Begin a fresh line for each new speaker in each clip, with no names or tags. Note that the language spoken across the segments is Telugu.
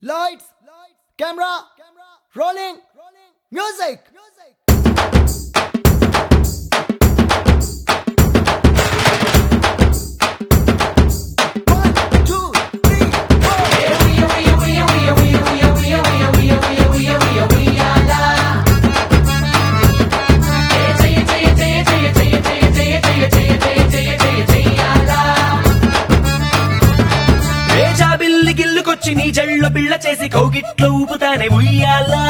Lights, camera, rolling, music. One, two, three, four.
రేజా బిల్లి గిల్లుకొచ్చి నీ జళ్ళు బిళ్ళ చేసి కౌగిట్లో ఊపుతానే ఉయ్యాలా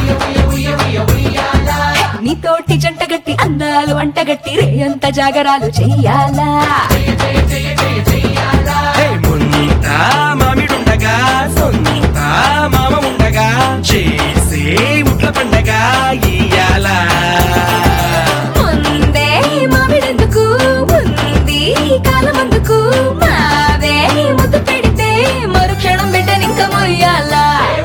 నీతోటి జంటగట్టి అందాలు అంటగట్టి రేయంత జాగరాలు చెయ్యాలా
హే, ముంత మామిడుండగా సొంత మామ ఉండగా చేసే ముట్ల పండగ ఇయ్యాలా
ముందే మామిడెందుకు ఉంది కాలమందుకు మావే ముద్దు పెడితే మరుక్షణం బిడ్డనింక మొయ్యాలా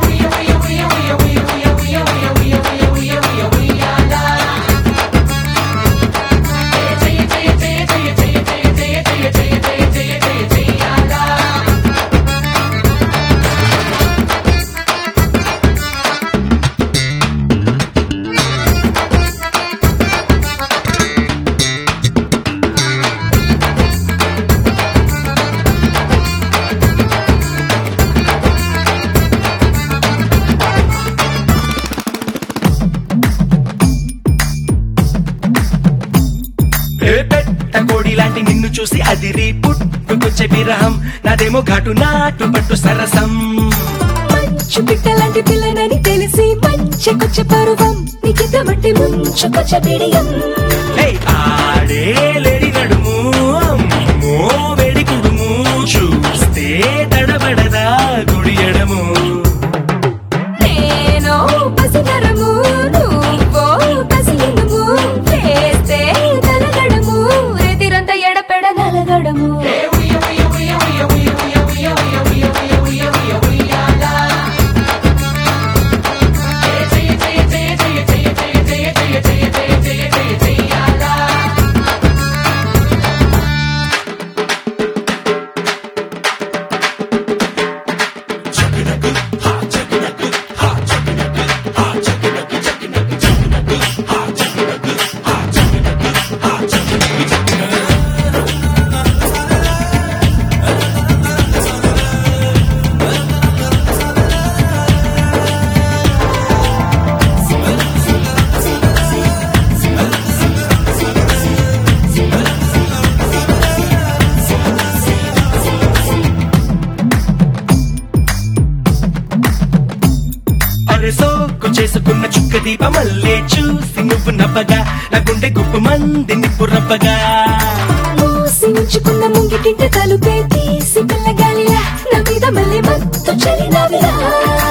ఏ పెట్ట కోడి లాంటి నిన్ను చూసి అదిరి పుట్టుకొచ్చే విరహం నాదేమో ఘాటు నాటు పట్టు సరసం
మంచు పిట్టలాంటి పిల్లనని తెలిసి మంచెకొచ్చే పరువం నీకిద్దమంటే ముంచుకొచ్చే బిడియం
హే, ఆడే లేడి నడుము అమ్మో వేడి కుడుము చూస్తే తడబడదా గుడి ఎడము
నేను పసితరము నువ్వో పసిలింగము వేస్తే తలగడము రెతిరంత ఎడపెడ నలగడము
అరే సోకు చేసుకున్న చుక్క దీప మల్లే చూసి నువ్వు నవ్వగా నా గుండె గుప్పు మంది నిప్పు రవ్వగా
మూసి ఉంచుకున్న ముంగిటింట తలుపే తీసి పిల్లగాలిలా నా మీద మళ్ళీ మత్తు చలి నవ్విలా